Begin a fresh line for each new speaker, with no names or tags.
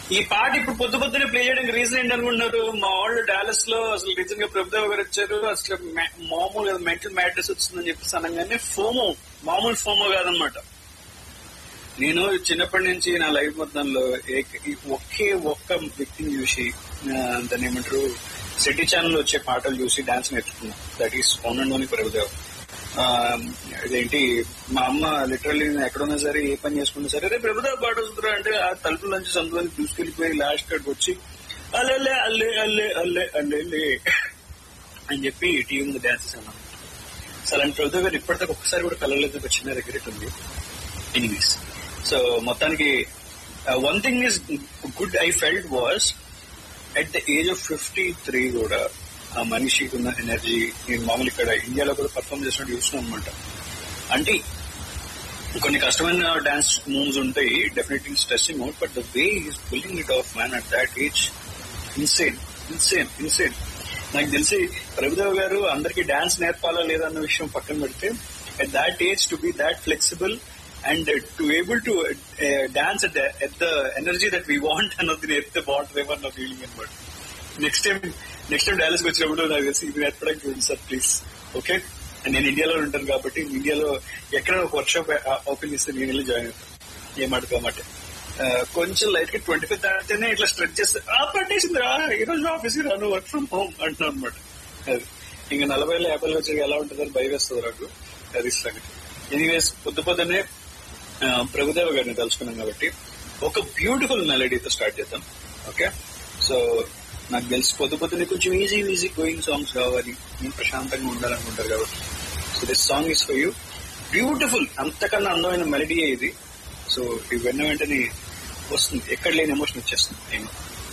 ఈ పాట ఇప్పుడు పొద్దు పొద్దునే ప్లే చేయడానికి రీజన్ ఏంటనుకుంటున్నారు మా వాళ్ళు డాలస్ లో అసలు రీజన్ గా ప్రభుదేవ గారు వచ్చారు అసలు మ- మామూలు మెంటల్ మ్యాటర్స్ వచ్చిందని చెప్పేసి అనగానే ఫోమో మామూలు ఫోమో కాదనమాట నేను చిన్నప్పటి నుంచి నా లైఫ్ మొత్తంలో ఏక- ఈ ఒకే ఒక్క వ్యక్తిని చూసి ఆ, దాన్ని ఏమంటారు సిటీ ఛానల్ వచ్చే పాటలు చూసి డాన్స్ నేర్చుకున్నాను దట్ ఈస్ పౌనండోని ప్రభుదేవ్ ఆ, ఇదేంటి మా అమ్మ లిటరల్లీ నేను ఎక్కడున్నా సరే ఏ పని చేసుకున్నా సరే రేపు ప్రభుదేవ్ పాట వస్తుందిరా అంటే ఆ తలుపుల నుంచి సందులోకి దూసుకెళ్లిపోయి లాస్ట్ కట్ వచ్చి అల్లెల్లే అల్లే అల్లే అల్లే అల్లెల్లే అని చెప్పి టీవీ ముందు డాన్స్ చేశాను అసలు అలాంటి ప్రభుదేవ్ గారు ఇప్పటిదాకా ఒక్కసారి కూడా కలవలేదు ఒక చిన్న రిగ్రెట్ ఉంది ఎనీవేస్ సో మొత్తానికి one thing is good I felt was at the age of fifty three కూడా ఆ మనిషికి ఉన్న ఎనర్జీ నేను మామూలు ఇక్కడ ఇండియాలో కూడా పర్ఫామ్ చేసినట్టు చూస్తున్నాను అనమాట అంటే కొన్ని కష్టమైన డాన్స్ మూవ్స్ ఉంటాయి definitely stressing out but the way is pulling it off man at that age insane insane insane నాకు తెలిసి ప్రభుదేవ్ గారు అందరికి డాన్స్ నేర్పాలా లేదా అన్న విషయం పక్కన పెడితే at that age to be that flexible and to able to dance at at the energy that we want అన్నది నేర్పితే బాగుంటుందేమో అన్న ఫీలింగ్ అనమాట next time next time Dallas వచ్చినప్పుడు నాకు తెలిసి ఇది నేర్పడానికి చూడండి సార్ ప్లీజ్ ఓకే నేను ఇండియాలో ఉంటాను కాబట్టి ఇండియాలో ఎక్కడ ఒక వర్క్ షాప్ ఓపెన్ చేస్తే నేను వెళ్ళి జాయిన్ అవుతాను ఏ మాట కామాట కొంచెం లైట్ గా ట్వంటీ ఫైవ్ దాటితేనే ఇట్లా స్ట్రెచ్ చేస్తే ఆ పట్టేసింది రా ఈ రోజు ఆఫీస్ రాను వర్క్ ఫ్రమ్ హోమ్ అంటున్నాను అనమాట అది ఇంకా నలభైలో యాభైలో వచ్చి ఎలా ఉంటుందని భయం వేస్తుంది నాకు అది సంగతి ఎనీవేస్ పొద్దు పొద్దునే ఆ, ప్రభుదేవ గారిని తలుచుకున్నాం కాబట్టి ఒక బ్యూటిఫుల్ మెలడీతో స్టార్ట్ చేద్దాం ఓకే సో నాకు తెలిసి పొద్దు పొద్దునే కొంచెం ఈజీ ఈజీ గోయింగ్ సాంగ్స్ కావాలి నేను ప్రశాంతంగా ఉండాలనుకుంటారు కాబట్టి so this song is for you beautiful అంతకన్నా అందమైన మెలడీ ఇది సో ఇవి విన్న వెంటనే వస్తుంది ఎక్కడ లేని ఎమోషన్ వచ్చేస్తుంది నేను